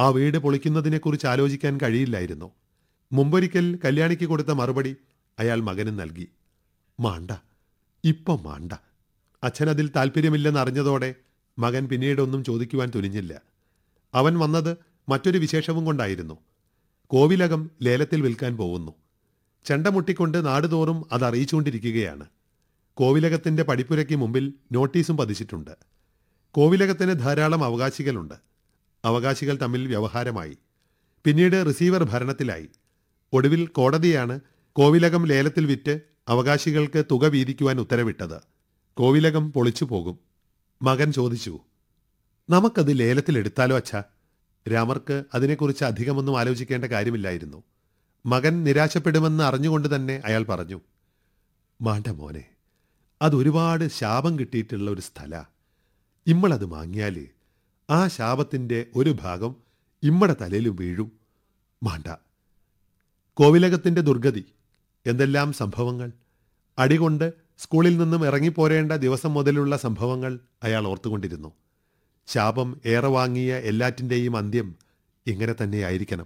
ആ വീട് പൊളിക്കുന്നതിനെക്കുറിച്ച് ആലോചിക്കാൻ കഴിയില്ലായിരുന്നു മുമ്പൊരിക്കൽ കല്യാണിക്ക് കൊടുത്ത മറുപടി അയാൾ മകന് നൽകി മാണ്ട ഇപ്പം മാണ്ട അച്ഛനതിൽ താല്പര്യമില്ലെന്ന് അറിഞ്ഞതോടെ മകൻ പിന്നീടൊന്നും ചോദിക്കുവാൻ തുനിഞ്ഞില്ല അവൻ വന്നത് മറ്റൊരു വിശേഷവും കൊണ്ടായിരുന്നു കോവിലകം ലേലത്തിൽ വിൽക്കാൻ പോകുന്നു ചെണ്ട മുട്ടിക്കൊണ്ട് നാടുതോറും അത് അറിയിച്ചുകൊണ്ടിരിക്കുകയാണ് കോവിലകത്തിന്റെ പടിപ്പുരയ്ക്ക് മുമ്പിൽ നോട്ടീസും പതിച്ചിട്ടുണ്ട് കോവിലകത്തിന് ധാരാളം അവകാശികളുണ്ട് അവകാശികൾ തമ്മിൽ വ്യവഹാരമായി പിന്നീട് റിസീവർ ഭരണത്തിലായി ഒടുവിൽ കോടതിയാണ് കോവിലകം ലേലത്തിൽ വിറ്റ് അവകാശികൾക്ക് തുക വീതിക്കുവാൻ ഉത്തരവിട്ടത് കോവിലകം പൊളിച്ചു പോകും മകൻ ചോദിച്ചു നമുക്കത് ലേലത്തിലെടുത്താലോ അച്ഛാ രാമർക്ക് അതിനെക്കുറിച്ച് അധികമൊന്നും ആലോചിക്കേണ്ട കാര്യമില്ലായിരുന്നു മകൻ നിരാശപ്പെടുമെന്ന് അറിഞ്ഞുകൊണ്ട് തന്നെ അയാൾ പറഞ്ഞു മാണ്ട മോനെ അതൊരുപാട് ശാപം കിട്ടിയിട്ടുള്ള ഒരു സ്ഥല ഇമ്മളത് വാങ്ങിയാൽ ആ ശാപത്തിൻ്റെ ഒരു ഭാഗം ഇമ്മടെ തലയിൽ വീഴും മാണ്ട കോവിലകത്തിൻ്റെ ദുർഗതി എന്തെല്ലാം സംഭവങ്ങൾ അടികൊണ്ട് സ്കൂളിൽ നിന്നും ഇറങ്ങിപ്പോരേണ്ട ദിവസം മുതലുള്ള സംഭവങ്ങൾ അയാൾ ഓർത്തുകൊണ്ടിരുന്നു ശാപം ഏറെ വാങ്ങിയ എല്ലാറ്റിൻ്റെയും അന്ത്യം ഇങ്ങനെ തന്നെയായിരിക്കണം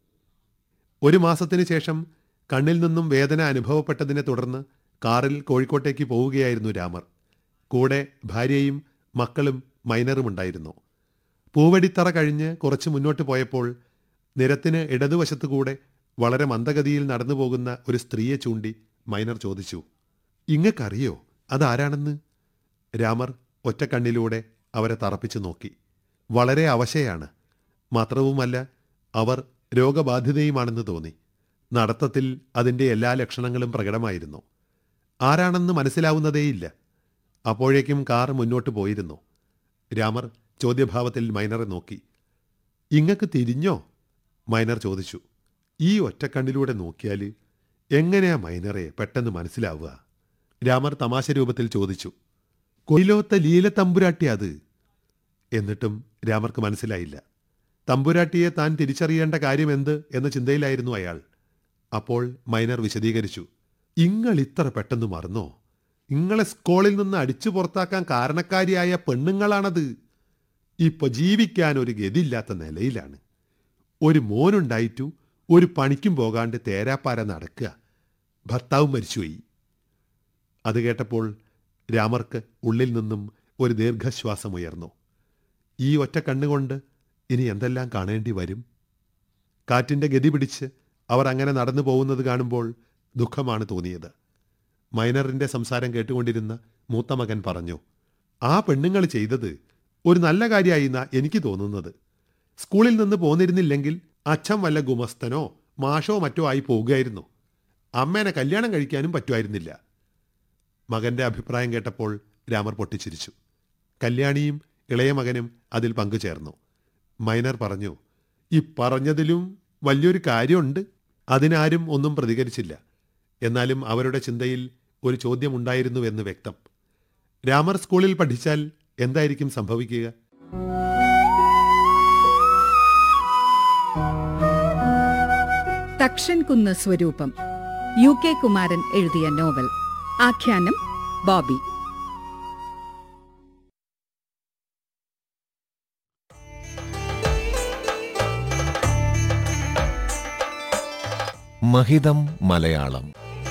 ഒരു മാസത്തിന് ശേഷം കണ്ണിൽ നിന്നും വേദന അനുഭവപ്പെട്ടതിനെ തുടർന്ന് കാറിൽ കോഴിക്കോട്ടേക്ക് പോവുകയായിരുന്നു രാമർ കൂടെ ഭാര്യയും മക്കളും മൈനറുമുണ്ടായിരുന്നു പൂവടിത്തറ കഴിഞ്ഞ് കുറച്ച് മുന്നോട്ട് പോയപ്പോൾ നിരത്തിന് ഇടതുവശത്തുകൂടെ വളരെ മന്ദഗതിയിൽ നടന്നു പോകുന്ന ഒരു സ്ത്രീയെ ചൂണ്ടി മൈനർ ചോദിച്ചു ഇങ്ങക്കറിയോ അതാരാണെന്ന് രാമർ ഒറ്റക്കണ്ണിലൂടെ അവരെ തറപ്പിച്ചു നോക്കി വളരെ അവശയാണ് മാത്രവുമല്ല അവർ രോഗബാധിതയുമാണെന്ന് തോന്നി നടത്തത്തിൽ അതിൻ്റെ എല്ലാ ലക്ഷണങ്ങളും പ്രകടമായിരുന്നു ആരാണെന്ന് മനസ്സിലാവുന്നതേയില്ല അപ്പോഴേക്കും കാർ മുന്നോട്ട് പോയിരുന്നു രാമർ ചോദ്യഭാവത്തിൽ മൈനറെ നോക്കി ഇങ്ങക്ക് തിരിഞ്ഞോ മൈനർ ചോദിച്ചു ഈ ഒറ്റക്കണ്ണിലൂടെ നോക്കിയാൽ എങ്ങനെയാ മൈനറെ പെട്ടെന്ന് മനസ്സിലാവുക രാമർ തമാശ രൂപത്തിൽ ചോദിച്ചു കൊയിലോത്ത ലീല തമ്പുരാട്ടി അത് എന്നിട്ടും രാമർക്ക് മനസ്സിലായില്ല തമ്പുരാട്ടിയെ താൻ തിരിച്ചറിയേണ്ട കാര്യം എന്ത് എന്ന ചിന്തയിലായിരുന്നു അയാൾ അപ്പോൾ മൈനർ വിശദീകരിച്ചു ഇങ്ങൾ ഇത്ര പെട്ടെന്ന് മറന്നോ ഇങ്ങളെ സ്കൂളിൽ നിന്ന് അടിച്ചു പുറത്താക്കാൻ കാരണക്കാരിയായ പെണ്ണുങ്ങളാണത് ഇപ്പൊ ജീവിക്കാൻ ഒരു ഗതിയില്ലാത്ത നിലയിലാണ് ഒരു മോനുണ്ടായിട്ടു ഒരു പണിക്കും പോകാണ്ട് തേരാപ്പാര നടക്കുക ഭർത്താവും മരിച്ചുപോയി അത് കേട്ടപ്പോൾ രാമർക്ക് ഉള്ളിൽ നിന്നും ഒരു ദീർഘശ്വാസമുയർന്നു ഈ ഒറ്റ കണ്ണുകൊണ്ട് ഇനി എന്തെല്ലാം കാണേണ്ടി വരും കാറ്റിൻ്റെ ഗതി പിടിച്ച് അവർ അങ്ങനെ നടന്നു പോകുന്നത് കാണുമ്പോൾ ദുഃഖമാണ് തോന്നിയത് മൈനറിൻ്റെ സംസാരം കേട്ടുകൊണ്ടിരുന്ന മൂത്ത മകൻ പറഞ്ഞു ആ പെണ്ണുങ്ങൾ ചെയ്തത് ഒരു നല്ല കാര്യമായി എന്നാ എനിക്ക് തോന്നുന്നത് സ്കൂളിൽ നിന്ന് പോന്നിരുന്നില്ലെങ്കിൽ അച്ഛൻ വല്ല ഗുമസ്തനോ മാഷോ മറ്റോ ആയി പോകുകയായിരുന്നു അമ്മേനെ കല്യാണം കഴിക്കാനും പറ്റുമായിരുന്നില്ല മകന്റെ അഭിപ്രായം കേട്ടപ്പോൾ രാമർ പൊട്ടിച്ചിരിച്ചു കല്യാണിയും ഇളയ മകനും അതിൽ പങ്കുചേർന്നു മൈനർ പറഞ്ഞു ഈ പറഞ്ഞതിലും വലിയൊരു കാര്യമുണ്ട് അതിനാരും ഒന്നും പ്രതികരിച്ചില്ല എന്നാലും അവരുടെ ചിന്തയിൽ ഒരു ചോദ്യമുണ്ടായിരുന്നുവെന്ന് വ്യക്തം രാമർ സ്കൂളിൽ പഠിച്ചാൽ എന്തായിരിക്കും സംഭവിക്കുക തക്ഷൻകുന്ന് സ്വരൂപം യു കെ കുമാരൻ എഴുതിയ നോവൽ ആഖ്യാനം ബോബി മഹിതം മലയാളം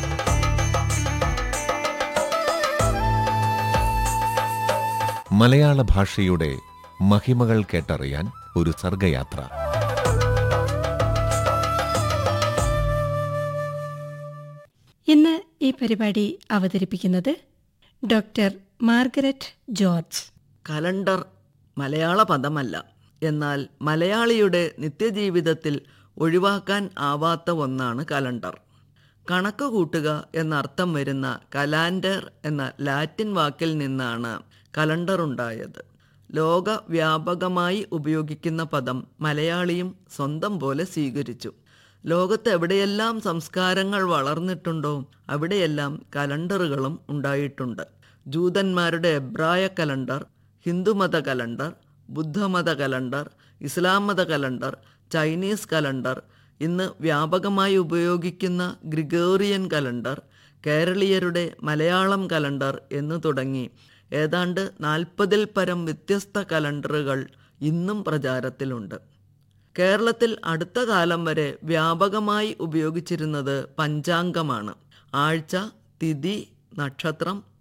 മലയാള ഭാഷയുടെ മഹിമകൾ കേട്ടറിയാൻ ഒരു സർഗയാത്ര ഇന്ന് ഈ പരിപാടി അവതരിപ്പിക്കുന്നത് ഡോക്ടർ മാർഗരറ്റ് ജോർജ് കലണ്ടർ മലയാള പദമല്ല എന്നാൽ മലയാളിയുടെ നിത്യജീവിതത്തിൽ ഒഴിവാക്കാൻ ആവാത്ത ഒന്നാണ് കലണ്ടർ കണക്ക് കൂട്ടുക എന്നർത്ഥം വരുന്ന കലാൻഡർ എന്ന ലാറ്റിൻ വാക്കിൽ നിന്നാണ് കലണ്ടർ ഉണ്ടായത് ലോകവ്യാപകമായി ഉപയോഗിക്കുന്ന പദം മലയാളിയും സ്വന്തം പോലെ സ്വീകരിച്ചു ലോകത്ത് എവിടെയെല്ലാം സംസ്കാരങ്ങൾ വളർന്നിട്ടുണ്ടോ അവിടെയെല്ലാം കലണ്ടറുകളും ഉണ്ടായിട്ടുണ്ട് ജൂതന്മാരുടെ എബ്രായ കലണ്ടർ ഹിന്ദുമത കലണ്ടർ ബുദ്ധമത കലണ്ടർ ഇസ്ലാം മത കലണ്ടർ ചൈനീസ് കലണ്ടർ ഇന്ന് വ്യാപകമായി ഉപയോഗിക്കുന്ന ഗ്രിഗോറിയൻ കലണ്ടർ കേരളീയരുടെ മലയാളം കലണ്ടർ എന്നു തുടങ്ങി ഏതാണ്ട് നാൽപ്പതിൽ പരം വ്യത്യസ്ത കലണ്ടറുകൾ ഇന്നും പ്രചാരത്തിലുണ്ട് കേരളത്തിൽ അടുത്ത കാലം വരെ വ്യാപകമായി ഉപയോഗിച്ചിരുന്നത് പഞ്ചാംഗമാണ് ആഴ്ച തിഥി നക്ഷത്രം